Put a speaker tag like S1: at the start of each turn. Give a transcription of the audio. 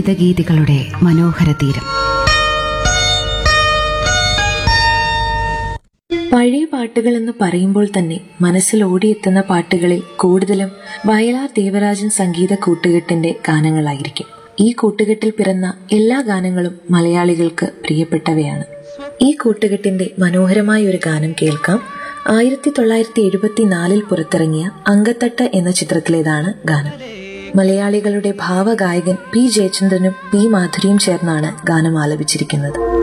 S1: ലളിതഗീതികളുടെ മനോഹര തീരം
S2: പഴയ പാട്ടുകൾ എന്ന് പറയുമ്പോൾ തന്നെ മനസ്സിൽ ഓടിയെത്തുന്ന പാട്ടുകളിൽ കൂടുതലും വയലാർ ദേവരാജൻ സംഗീത കൂട്ടുകെട്ടിന്റെ ഗാനങ്ങളായിരിക്കും ഈ കൂട്ടുകെട്ടിൽ പിറന്ന എല്ലാ ഗാനങ്ങളും മലയാളികൾക്ക് പ്രിയപ്പെട്ടവയാണ് ഈ കൂട്ടുകെട്ടിന്റെ മനോഹരമായ ഒരു ഗാനം കേൾക്കാം ആയിരത്തി തൊള്ളായിരത്തി എഴുപത്തിനാലിൽ പുറത്തിറങ്ങിയ അങ്കത്തട്ട് എന്ന ചിത്രത്തിലേതാണ് ഗാനം മലയാളികളുടെ ഭാവഗായകൻ പി ജയചന്ദ്രനും പി മാധുരിയും ചേർന്നാണ് ഗാനം ആലപിച്ചിരിക്കുന്നത്